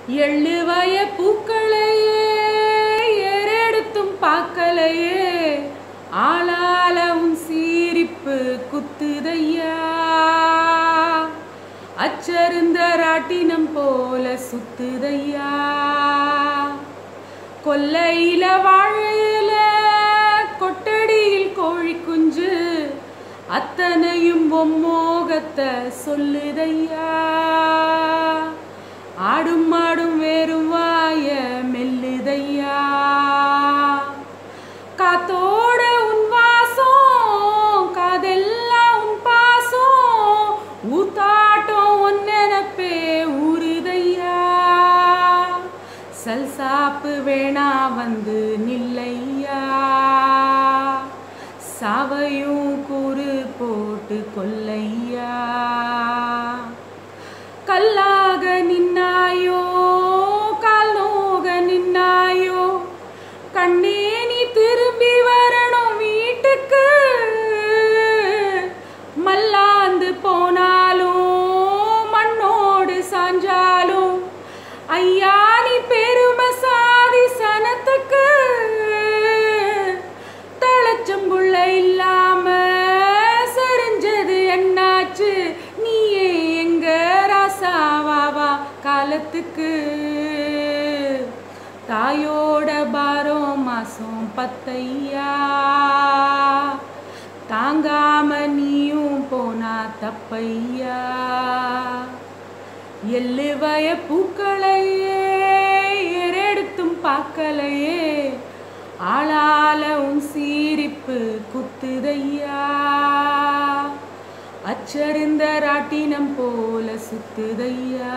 எள்ளுவய பூக்களையே ஏறெடுத்தும் பார்க்கலையே ஆளால உன் சீரிப்பு குத்துதையா அச்சருந்த ராட்டினம் போல சுத்துதையா கொல்லையில வாழையில கொட்டடியில் கோழி குஞ்சு அத்தனையும் பொம்மோகத்தை சொல்லுதையா ஆடும் மாடும் வேறும் வாய மெல்லுதையா காத்தோட உன் வாசம் காதெல்லாம் உன் பாசம் ஊத்தாட்டம் உன் நினப்பே ஊறுதையா சல்சாப்பு வேணா வந்து நில்லையா சாவையும் கூறு போட்டு கொல்லையா கல்லாக நின்னாயோ கால் நோக நின்னாயோ கண்ணே நீ திரும்பி வரணும் வீட்டுக்கு மல்லாந்து போனாலும் மண்ணோடு சாஞ்சாலும் ஐயா நீ பெருமை சாதி சனத்துக்கு தளச்சம்புள்ள இல்லாம சரிஞ்சது என்னாச்சு நீயே எங்க ராசாவாவா காலத்துக்கு தாயோட பாரம் மாசம் பத்தையா தாங்காம நீயும் போனா தப்பையா எள்ளுவய பூக்களையே ஏறெடுத்தும் பார்க்கலையே ஆளால உன் சீரிப்பு குத்துதையா அச்சருந்த ராட்டினம் போல சுத்துதையா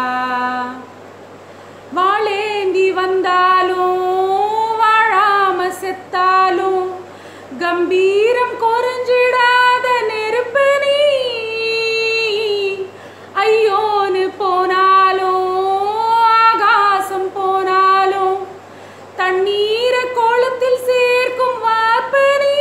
வாழேந்தி வந்தாலும் வாழாம செத்தாலும் கம்பீரம் குறைஞ்சிடாத நெருப்பு நீ ஐயோன்னு போனாலும் ஆகாசம் போனாலும் தண்ணீர கோலத்தில் சேர்க்கும் வார்ப்பு நீ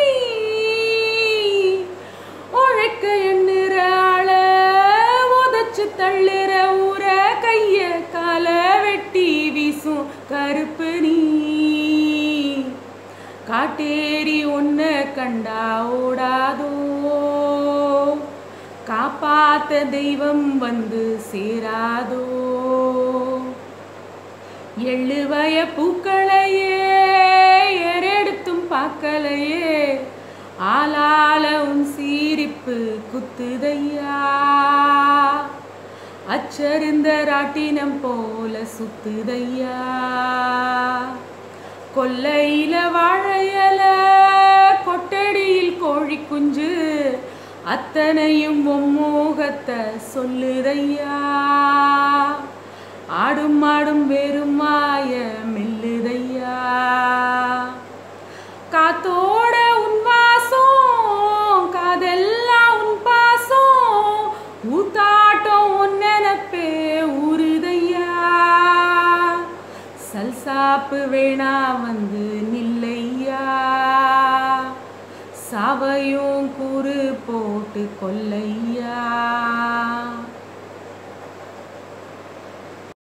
உழைக்க எண்ணுற ஆள உதச்சு தள்ளுற ஊர கைய கால வெட்டி வீசும் கருப்பு நீ காட்டேரி ஒன்ன கண்டா ஓடாதோ காப்பாத்த தெய்வம் வந்து சேராதோ எள்ளுவய பூக்களையே ஏறெடுத்தும் பார்க்கலையே ஆளால உன் சீரிப்பு குத்துதையா அச்சருந்த ராட்டினம் போல சுத்துதையா கொல்லையில வாழையல கொட்டடியில் கோழி குஞ்சு அத்தனையும் உம்மோகத்தை சொல்லுதையா ஆடும் மாடும் வெறும் மாய மெல்லுதையா காத்தோட உன் வாசம் காதெல்லாம் உன் பாசம் ஊத்தாட்டம் உன் நினப்பே ஊறுதையா சல்சாப்பு வேணா வந்து நில்லையா சாவையும் கூறு போட்டு கொல்லையா